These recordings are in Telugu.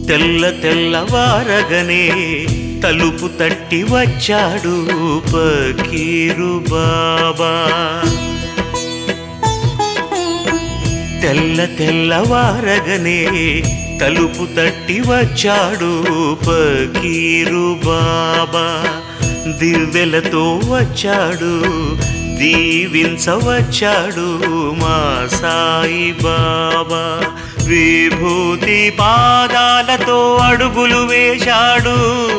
తెల్ల తెల్లవారగనే తలుపు తట్టి వచ్చాడు పకీరు బాబా తెల్ల తెల్లవారగనే తలుపు తట్టి వచ్చాడు పకీరు బాబా దివ్వెలతో వచ్చాడు దీవించవచ్చాడు మా సాయి బాబా విభూతి పాదాలతో అడుగులు వేశాడు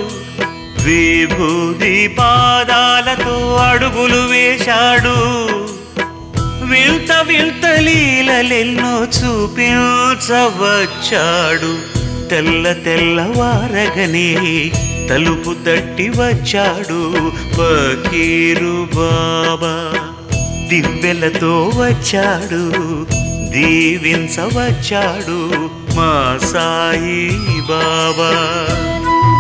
విభూతి పాదాలతో అడుగులు వేశాడు వింత వింత లీలలెన్నో చూపించవచ్చాడు తెల్ల తెల్లవారగనే తలుపు తట్టి వచ్చాడు పకీరు బాబా దివ్వెలతో వచ్చాడు దీవించవచ్చాడు మా సాయి బాబా